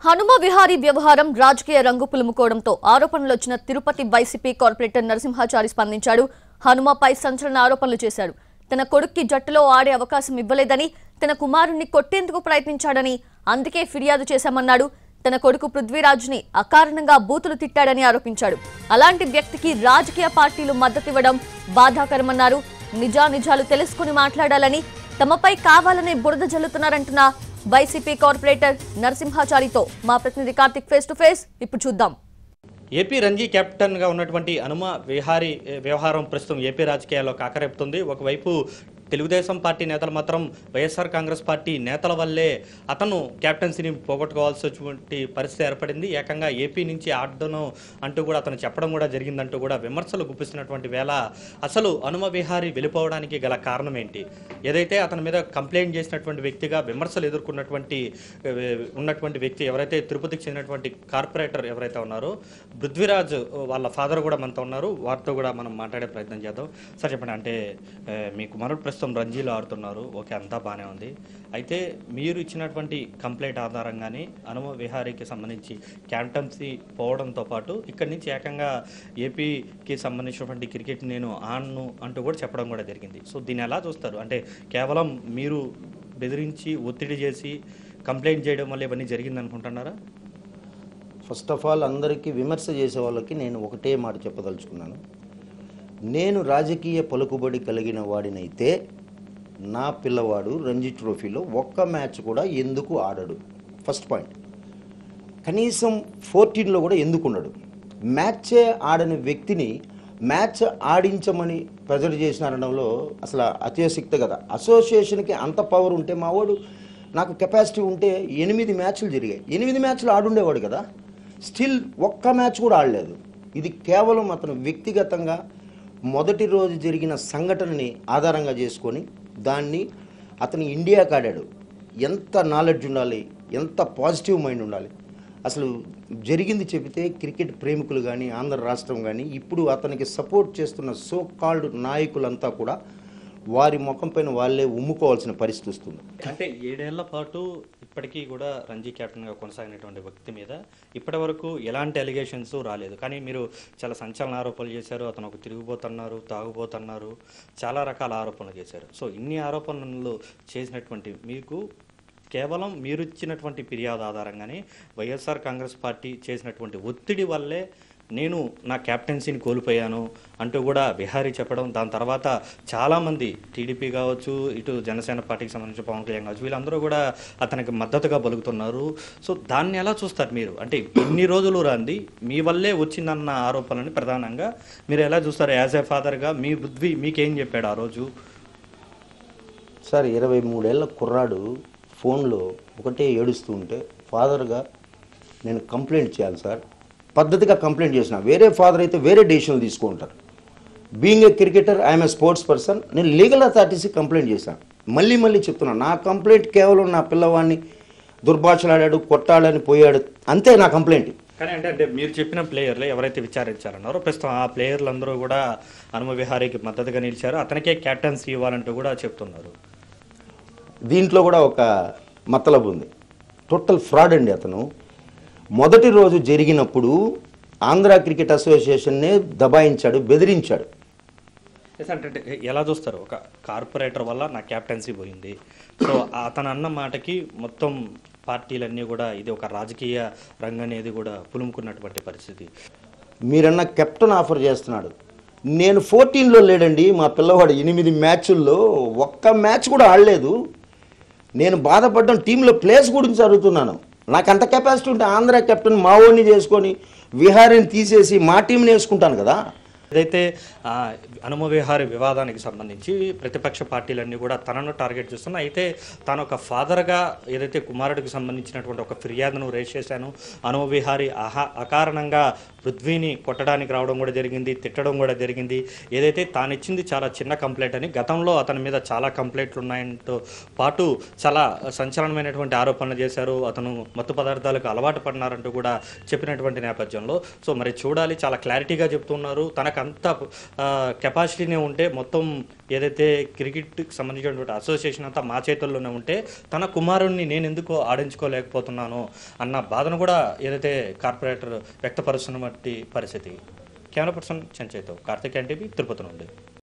హనుమ విహారీ వ్యవహారం రాజకీయ రంగు పులుముకోవడంతో ఆరోపణలు వచ్చిన తిరుపతి వైసీపీ కార్పొరేటర్ నరసింహాచారి స్పందించాడు హనుమపై సంచలన ఆరోపణలు చేశాడు తన కొడుక్కి జట్టులో ఆడే అవకాశం ఇవ్వలేదని తన కుమారుణ్ణి కొట్టేందుకు ప్రయత్నించాడని అందుకే ఫిర్యాదు చేశామన్నాడు తన కొడుకు పృథ్వీరాజ్ని అకారణంగా బూతులు తిట్టాడని ఆరోపించాడు అలాంటి వ్యక్తికి రాజకీయ పార్టీలు మద్దతివ్వడం బాధాకరమన్నారు నిజానిజాలు తెలుసుకుని మాట్లాడాలని తమపై కావాలనే బురద జల్లుతున్నారంటున్న వైసీపీ కార్పొరేటర్ నరసింహాచారితో మా ప్రతినిధి కార్తిక్ ఫేస్ టు ఫేస్ ఇప్పుడు చూద్దాం ఏపీ రంజీ కెప్టెన్గా ఉన్నటువంటి హనుమ విహారీ ఏ, వ్యవహారం ప్రస్తుతం ఏపీ రాజకీయాల్లో కాకరేపుతుంది ఒకవైపు తెలుగుదేశం పార్టీ నేతలు మాత్రం వైఎస్ఆర్ కాంగ్రెస్ పార్టీ నేతల వల్లే అతను కెప్టెన్సీని పోగొట్టుకోవాల్సి వచ్చినటువంటి పరిస్థితి ఏర్పడింది ఏకంగా ఏపీ నుంచి ఆడను అంటూ కూడా అతను చెప్పడం కూడా జరిగిందంటూ కూడా విమర్శలు గుప్పిస్తున్నటువంటి వేళ అసలు హనుమ విహారీ వెళ్ళిపోవడానికి గల కారణం ఏంటి ఏదైతే అతని మీద కంప్లైంట్ చేసినటువంటి వ్యక్తిగా విమర్శలు ఎదుర్కొన్నటువంటి ఏ, ఉన్నటువంటి వ్యక్తి ఎవరైతే తిరుపతికి చెందినటువంటి కార్పొరేటర్ ఎవరైతే ఉన్నారో పృథ్వీరాజ్ వాళ్ళ ఫాదర్ కూడా మనతో ఉన్నారు వారితో కూడా మనం మాట్లాడే ప్రయత్నం చేద్దాం సార్ చెప్పండి అంటే ఏ, మీ కుమారుడు ప్రస్తుతం రంజీలో ఆడుతున్నారు ఓకే అంతా బాగానే ఉంది అయితే మీరు ఇచ్చినటువంటి కంప్లైంట్ ఆధారంగానే హనుమ విహారీకి సంబంధించి క్యాప్టెన్సీ పోవడంతో పాటు ఇక్కడి నుంచి ఏకంగా ఏపీకి సంబంధించినటువంటి క్రికెట్ నేను ఆన్ను అంటూ కూడా చెప్పడం కూడా జరిగింది సో దీన్ని ఎలా చూస్తారు అంటే కేవలం మీరు బెదిరించి ఒత్తిడి చేసి కంప్లైంట్ చేయడం వల్ల ఇవన్నీ జరిగింది అనుకుంటున్నారా ఫస్ట్ ఆఫ్ ఆల్ అందరికీ విమర్శ చేసే వాళ్ళకి నేను ఒకటే మాట చెప్పదలుచుకున్నాను నేను రాజకీయ పలుకుబడి కలిగిన వాడినైతే నా పిల్లవాడు రంజీ ట్రోఫీలో ఒక్క మ్యాచ్ కూడా ఎందుకు ఆడడు ఫస్ట్ పాయింట్ కనీసం ఫోర్టీన్లో కూడా ఎందుకు ఉండడు మ్యాచే ఆడని వ్యక్తిని మ్యాచ్ ఆడించమని ప్రెజర్ చేసినారనడంలో అసలు అత్యశక్తి కదా అసోసియేషన్కి అంత పవర్ ఉంటే మావాడు నాకు కెపాసిటీ ఉంటే ఎనిమిది మ్యాచ్లు జరిగాయి ఎనిమిది మ్యాచ్లు ఆడుండేవాడు కదా స్టిల్ ఒక్క మ్యాచ్ కూడా ఆడలేదు ఇది కేవలం అతను వ్యక్తిగతంగా మొదటి రోజు జరిగిన సంఘటనని ఆధారంగా చేసుకొని దాన్ని అతను ఇండియాకి ఆడాడు ఎంత నాలెడ్జ్ ఉండాలి ఎంత పాజిటివ్ మైండ్ ఉండాలి అసలు జరిగింది చెబితే క్రికెట్ ప్రేమికులు కానీ ఆంధ్ర రాష్ట్రం కానీ ఇప్పుడు అతనికి సపోర్ట్ చేస్తున్న సో కాల్డ్ నాయకులంతా కూడా వారి ముఖం పైన వాళ్ళే ఉమ్ముకోవాల్సిన పరిస్థితి వస్తుంది అంటే ఏడేళ్ల పాటు ఇప్పటికీ కూడా రంజీ కెప్టెన్గా కొనసాగినటువంటి వ్యక్తి మీద ఇప్పటి వరకు ఎలాంటి అలిగేషన్స్ రాలేదు కానీ మీరు చాలా సంచలన ఆరోపణలు చేశారు అతను ఒక తిరిగిపోతున్నారు తాగుపోతున్నారు చాలా రకాల ఆరోపణలు చేశారు సో ఇన్ని ఆరోపణలు చేసినటువంటి మీకు కేవలం మీరు ఇచ్చినటువంటి ఫిర్యాదు ఆధారంగానే వైఎస్ఆర్ కాంగ్రెస్ పార్టీ చేసినటువంటి ఒత్తిడి వల్లే నేను నా క్యాప్టెన్సీని కోల్పోయాను అంటూ కూడా విహారీ చెప్పడం దాని తర్వాత చాలామంది టీడీపీ కావచ్చు ఇటు జనసేన పార్టీకి సంబంధించిన పవన్ కళ్యాణ్ కావచ్చు వీళ్ళందరూ కూడా అతనికి మద్దతుగా పలుకుతున్నారు సో దాన్ని ఎలా చూస్తారు మీరు అంటే ఇన్ని రోజులు రాంది మీ వల్లే వచ్చిందన్న ఆరోపణలని ప్రధానంగా మీరు ఎలా చూస్తారు యాజ్ ఏ ఫాదర్గా మీ బుద్ధి మీకేం చెప్పాడు ఆ రోజు సార్ ఇరవై మూడేళ్ల కుర్రాడు ఫోన్లో ఒకటే ఏడుస్తూ ఉంటే ఫాదర్గా నేను కంప్లైంట్ చేయాలి సార్ పద్ధతిగా కంప్లైంట్ చేసిన వేరే ఫాదర్ అయితే వేరే డెసిషన్లు తీసుకుంటారు being a cricketer I'm a sports person నేను లీగల్ అథారిటీస్కి కంప్లైంట్ చేశాను మళ్ళీ మళ్ళీ చెప్తున్నాను నా కంప్లైంట్ కేవలం నా పిల్లవాడిని దుర్భాషలాడాడు కొట్టాడని పోయాడు అంతే నా కంప్లైంట్ కానీ అంటే అంటే మీరు చెప్పిన ప్లేయర్లు ఎవరైతే విచారించారన్నారో ప్రస్తుతం ఆ ప్లేయర్లందరూ కూడా హనుమ విహారీకి మద్దతుగా నిలిచారు అతనికే క్యాప్టెన్సీ ఇవ్వాలంటూ కూడా చెప్తున్నారు దీంట్లో కూడా ఒక మతలబు ఉంది టోటల్ ఫ్రాడ్ అండి అతను మొదటి రోజు జరిగినప్పుడు ఆంధ్ర క్రికెట్ అసోసియేషన్నే దబాయించాడు బెదిరించాడు ఎస్ అంటే అంటే ఎలా చూస్తారు ఒక కార్పొరేటర్ వల్ల నా క్యాప్టెన్సీ పోయింది సో అతను అన్న మాటకి మొత్తం పార్టీలన్నీ కూడా ఇది ఒక రాజకీయ రంగం అనేది కూడా పులుముకున్నటువంటి పరిస్థితి మీరన్న కెప్టెన్ ఆఫర్ చేస్తున్నాడు నేను ఫోర్టీన్లో లేడండి మా పిల్లవాడు ఎనిమిది మ్యాచ్ల్లో ఒక్క మ్యాచ్ కూడా ఆడలేదు నేను బాధపడడం టీంలో ప్లేస్ గురించి అడుగుతున్నాను నాకు అంత కెపాసిటీ ఉంటే ఆంధ్ర కెప్టెన్ మా ఓడిని చేసుకొని విహారీని తీసేసి మా టీంని వేసుకుంటాను కదా ఏదైతే ఆ, హనుమ విహారీ వివాదానికి సంబంధించి ప్రతిపక్ష పార్టీలన్నీ కూడా తనను టార్గెట్ చేస్తున్నాయి అయితే తాను ఒక ఫాదర్గా ఏదైతే కుమారుడికి సంబంధించినటువంటి ఒక ఫిర్యాదును రేస్ చేశాను హనుమ విహారీ అహా అకారణంగా పృథ్వీని కొట్టడానికి రావడం కూడా జరిగింది తిట్టడం కూడా జరిగింది ఏదైతే తాను ఇచ్చింది చాలా చిన్న కంప్లైంట్ అని గతంలో అతని మీద చాలా కంప్లైంట్లు ఉన్నాయంతో పాటు చాలా సంచలనమైనటువంటి ఆరోపణలు చేశారు అతను మత్తు పదార్థాలకు అలవాటు పడినారంటూ కూడా చెప్పినటువంటి నేపథ్యంలో సో మరి చూడాలి చాలా క్లారిటీగా చెప్తున్నారు తనకంత కెపాసిటీనే ఉంటే మొత్తం ఏదైతే క్రికెట్కి సంబంధించినటువంటి అసోసియేషన్ అంతా మా చేతుల్లోనే ఉంటే తన కుమారుణ్ణి నేను ఎందుకు ఆడించుకోలేకపోతున్నాను అన్న బాధను కూడా ఏదైతే కార్పొరేటర్ వ్యక్తపరుస్తున్నటువంటి పరిస్థితి కెమెరా పర్సన్ చెంచయ్తో కార్తిక్ ఎన్టీవీ తిరుపతి నుండి